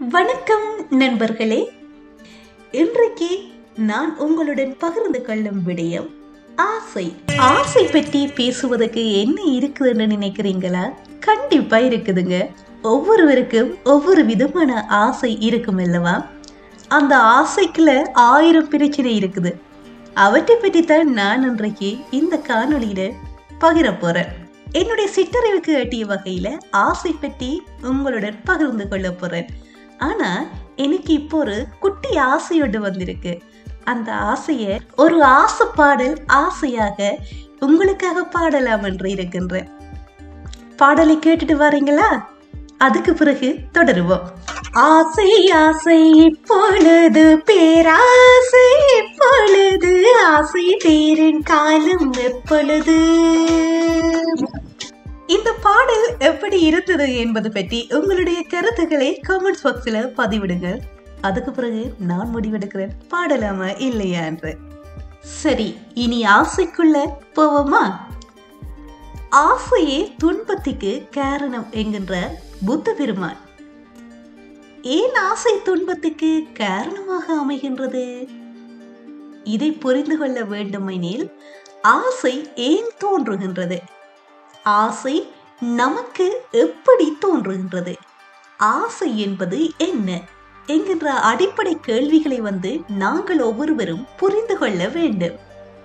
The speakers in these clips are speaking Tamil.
வணக்கம் நண்பர்களே இன்றைக்கு நான் உங்களுடன் பகிர்ந்து கொள்ளும் விடயம் ஆசை ஆசை பற்றி பேசுவதற்கு என்ன இருக்குதுன்னு நினைக்கிறீங்களா கண்டிப்பா இருக்குதுங்க ஒவ்வொருவருக்கும் ஒவ்வொரு விதமான ஆசை இருக்கும் அல்லவா அந்த ஆசைக்குள்ள ஆயிரம் பிரச்சனை இருக்குது அவற்றை பற்றி தான் நான் இன்றைக்கு இந்த காணொளியில பகிர போறேன் என்னுடைய சிற்றறிவுக்கு எட்டிய வகையில ஆசை பற்றி உங்களுடன் பகிர்ந்து கொள்ள போறேன் ஆனா எனக்கு இப்போ ஒரு குட்டி ஆசையோடு வந்திருக்கு அந்த ஆசைய ஒரு ஆசை பாடல் ஆசையாக உங்களுக்காக பாடலாம் என்று இருக்கின்றேன் பாடலை கேட்டுட்டு வரீங்களா அதுக்கு பிறகு தொடருவோம் ஆசை ஆசை இப்பொழுது பேராசை இப்பொழுது ஆசை தேரின் காலம் எப்பொழுது இந்த பாடல் எப்படி இருந்தது என்பது பற்றி உங்களுடைய கருத்துக்களை கமெண்ட்ஸ் பாக்ஸில் பதிவிடுங்க அதுக்கு பிறகு நான் முடிவெடுக்கிறேன் பாடலாமா இல்லையா என்று சரி இனி ஆசைக்குள்ள போவோமா ஆசையே துன்பத்துக்கு காரணம் என்கின்ற புத்த பெருமான் ஏன் ஆசை துன்பத்துக்கு காரணமாக அமைகின்றது இதை புரிந்து கொள்ள வேண்டுமெனில் ஆசை ஏன் தோன்றுகின்றது ஆசை நமக்கு எப்படி தோன்றுகின்றது ஆசை என்பது என்ன என்கின்ற அடிப்படை கேள்விகளை வந்து நாங்கள் ஒவ்வொருவரும் புரிந்து கொள்ள வேண்டும்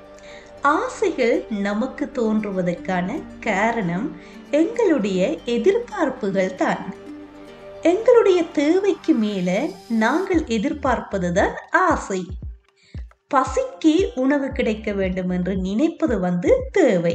ஆசைகள் நமக்கு தோன்றுவதற்கான காரணம் எங்களுடைய எதிர்பார்ப்புகள் தான் எங்களுடைய தேவைக்கு மேல நாங்கள் எதிர்பார்ப்பதுதான் ஆசை பசிக்கு உணவு கிடைக்க வேண்டும் என்று நினைப்பது வந்து தேவை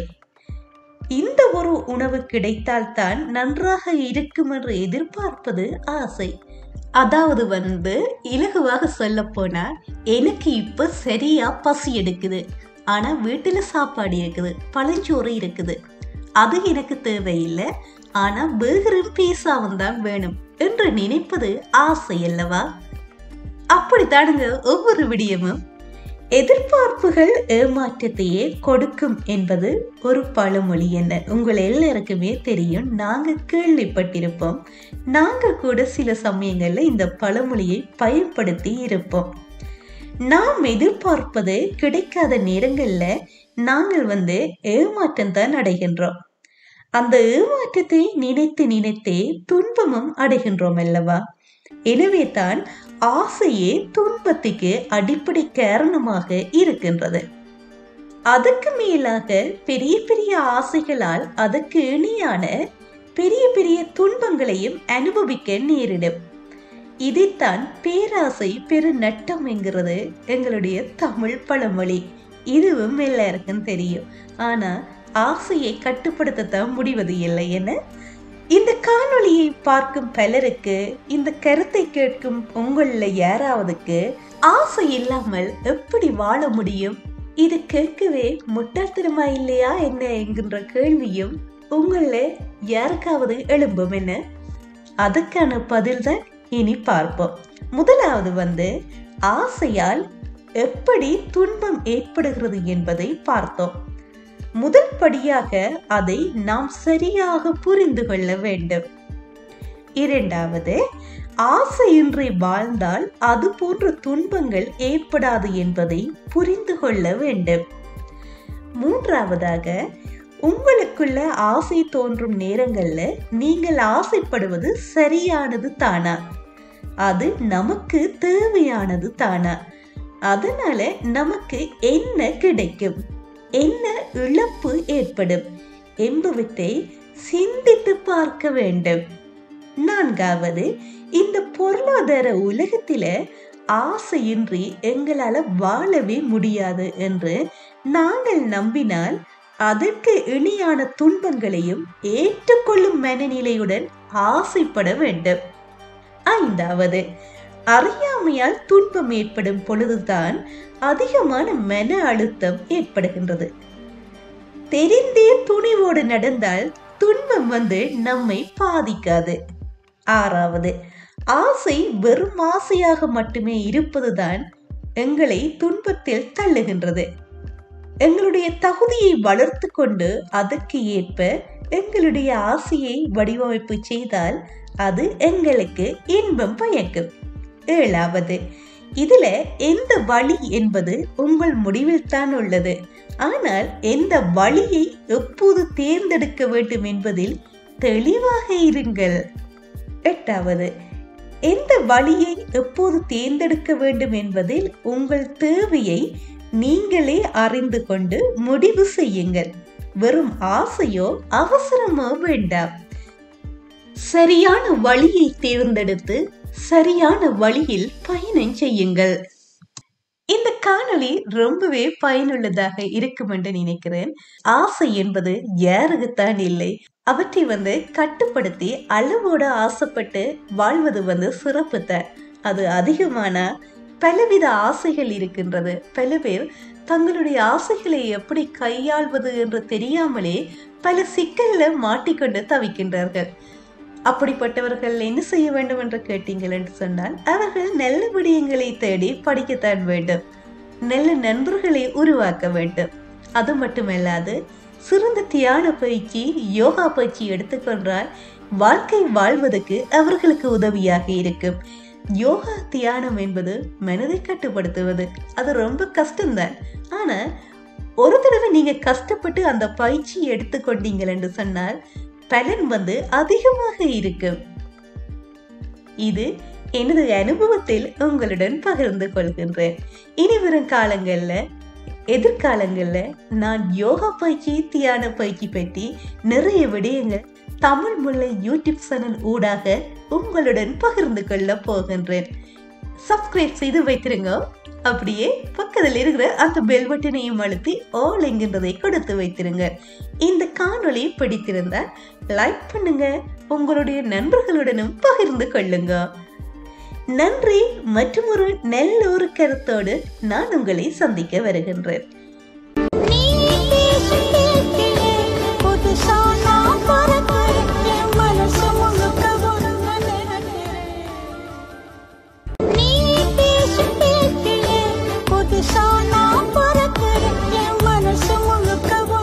இந்த ஒரு உணவு கிடைத்தால்தான் நன்றாக இருக்கும் என்று எதிர்பார்ப்பது ஆசை அதாவது வந்து இலகுவாக சொல்ல போனா எனக்கு இப்ப சரியா பசி எடுக்குது ஆனா வீட்டுல சாப்பாடு இருக்குது பழஞ்சோறு இருக்குது அது எனக்கு தேவையில்லை ஆனா பேகரும் பீஸாவும் தான் வேணும் என்று நினைப்பது ஆசை அல்லவா அப்படித்தானுங்க ஒவ்வொரு விடியமும் எதிர்பார்ப்புகள் ஏமாற்றத்தையே கொடுக்கும் என்பது ஒரு பழமொழி என்ன உங்கள் எல்லாருக்குமே தெரியும் நாங்க கேள்விப்பட்டிருப்போம் நாங்க கூட சில சமயங்கள்ல இந்த பழமொழியை பயன்படுத்தி இருப்போம் நாம் எதிர்பார்ப்பது கிடைக்காத நேரங்கள்ல நாங்கள் வந்து ஏமாற்றம் தான் அடைகின்றோம் அந்த ஏமாற்றத்தை நினைத்து நினைத்தே துன்பமும் அடைகின்றோம் அல்லவா எனவே தான் ஆசையே துன்பத்துக்கு அடிப்படை காரணமாக இருக்கின்றது அதுக்கு மேலாக பெரிய பெரிய ஆசைகளால் அதுக்கு இணையான பெரிய பெரிய துன்பங்களையும் அனுபவிக்க நேரிடும் இதைத்தான் பேராசை பெரு நட்டம் என்கிறது எங்களுடைய தமிழ் பழமொழி இதுவும் எல்லாருக்கும் தெரியும் ஆனா ஆசையை கட்டுப்படுத்தத்தான் முடிவது இல்லை என இந்த காணொளியை பார்க்கும் பலருக்கு இந்த கருத்தை கேட்கும் உங்களில் யாராவதுக்கு ஆசை இல்லாமல் எப்படி வாழ முடியும் இது கேட்கவே முட்டாள்தனமா இல்லையா என்ன என்கின்ற கேள்வியும் உங்கள யாருக்காவது எழும்பும் என்ன அதுக்கான பதில் தான் இனி பார்ப்போம் முதலாவது வந்து ஆசையால் எப்படி துன்பம் ஏற்படுகிறது என்பதை பார்த்தோம் முதல் படியாக அதை நாம் சரியாக புரிந்து கொள்ள வேண்டும் இரண்டாவது ஆசையின்றி வாழ்ந்தால் அது போன்ற துன்பங்கள் ஏற்படாது என்பதை புரிந்து கொள்ள வேண்டும் மூன்றாவதாக உங்களுக்குள்ள ஆசை தோன்றும் நேரங்கள்ல நீங்கள் ஆசைப்படுவது சரியானது தானா அது நமக்கு தேவையானது தானா அதனால நமக்கு என்ன கிடைக்கும் என்ன இழப்பு ஏற்படும் என்பவற்றை சிந்தித்து பார்க்க வேண்டும் நான்காவது இந்த பொருளாதார உலகத்தில ஆசையின்றி எங்களால வாழவே முடியாது என்று நாங்கள் நம்பினால் அதற்கு இணையான துன்பங்களையும் ஏற்றுக்கொள்ளும் மனநிலையுடன் ஆசைப்பட வேண்டும் ஐந்தாவது அறியாமையால் துன்பம் ஏற்படும் பொழுதுதான் அதிகமான மன அழுத்தம் ஏற்படுகின்றது தெரிந்தே துணிவோடு நடந்தால் துன்பம் வந்து நம்மை பாதிக்காது ஆறாவது ஆசை வெறும் ஆசையாக மட்டுமே இருப்பதுதான் எங்களை துன்பத்தில் தள்ளுகின்றது எங்களுடைய தகுதியை வளர்த்து கொண்டு அதற்கு ஏற்ப எங்களுடைய ஆசையை வடிவமைப்பு செய்தால் அது எங்களுக்கு இன்பம் பயக்கும் ஏழாவது இதுல எந்த வழி என்பது உங்கள் முடிவில் தான் உள்ளது ஆனால் எந்த வழியை எப்போது தேர்ந்தெடுக்க வேண்டும் என்பதில் தெளிவாக இருங்கள் எட்டாவது எந்த வழியை எப்போது தேர்ந்தெடுக்க வேண்டும் என்பதில் உங்கள் தேவையை நீங்களே அறிந்து கொண்டு முடிவு செய்யுங்கள் வெறும் ஆசையோ அவசரமோ வேண்டாம் சரியான வழியை தேர்ந்தெடுத்து சரியான வழியில் பயணம் செய்யுங்கள் இந்த காணொளி ரொம்பவே பயனுள்ளதாக இருக்கும் என்று நினைக்கிறேன் ஆசை என்பது யாருக்குத்தான் இல்லை அவற்றை வந்து கட்டுப்படுத்தி அளவோட ஆசைப்பட்டு வாழ்வது வந்து சிறப்பு தான் அது அதிகமான பலவித ஆசைகள் இருக்கின்றது பல பேர் தங்களுடைய ஆசைகளை எப்படி கையாள்வது என்று தெரியாமலே பல சிக்கல்ல மாட்டிக்கொண்டு தவிக்கின்றார்கள் அப்படிப்பட்டவர்கள் என்ன செய்ய வேண்டும் என்று கேட்டீங்கள் என்று சொன்னால் அவர்கள் நல்ல விடயங்களை தேடி படிக்கத்தான் வேண்டும் நல்ல நண்பர்களை உருவாக்க வேண்டும் அது மட்டுமல்லாது சிறந்த தியான பயிற்சி யோகா பயிற்சி எடுத்துக்கொண்டால் வாழ்க்கை வாழ்வதற்கு அவர்களுக்கு உதவியாக இருக்கும் யோகா தியானம் என்பது மனதை கட்டுப்படுத்துவது அது ரொம்ப கஷ்டம்தான் ஆனா ஒரு தடவை நீங்க கஷ்டப்பட்டு அந்த பயிற்சியை எடுத்துக்கொண்டீங்கள் என்று சொன்னால் பலன் வந்து அதிகமாக இருக்கும் இது எனது அனுபவத்தில் உங்களுடன் பகிர்ந்து கொள்கின்றேன் இனி வரும் காலங்கள்ல எதிர்காலங்கள்ல நான் யோகா பயிற்சி தியான பயிற்சி பற்றி நிறைய விடயங்கள் தமிழ் முல்லை யூடியூப் சேனல் ஊடாக உங்களுடன் பகிர்ந்து கொள்ள போகின்றேன் சப்ஸ்கிரைப் செய்து வைத்திருங்க அப்படியே பக்கத்தில் இருக்கிற அந்த பெல் பட்டனையும் அழுத்தி ஆல் என்கின்றதை கொடுத்து வைத்திருங்க இந்த காணொளி பிடித்திருந்தால் லைக் பண்ணுங்க உங்களுடைய நண்பர்களுடனும் பகிர்ந்து கொள்ளுங்க நன்றி மற்றும் ஒரு நல்ல ஒரு கருத்தோடு நான் உங்களை சந்திக்க வருகின்றேன் நீ பேசும் பேச்சிலே புதுசா நான் பிறக்கிறேன். என் மனசு முழுக்க உன்னை நினைக்கிறேன். நீ பேசும் பேச்சிலே புதுசா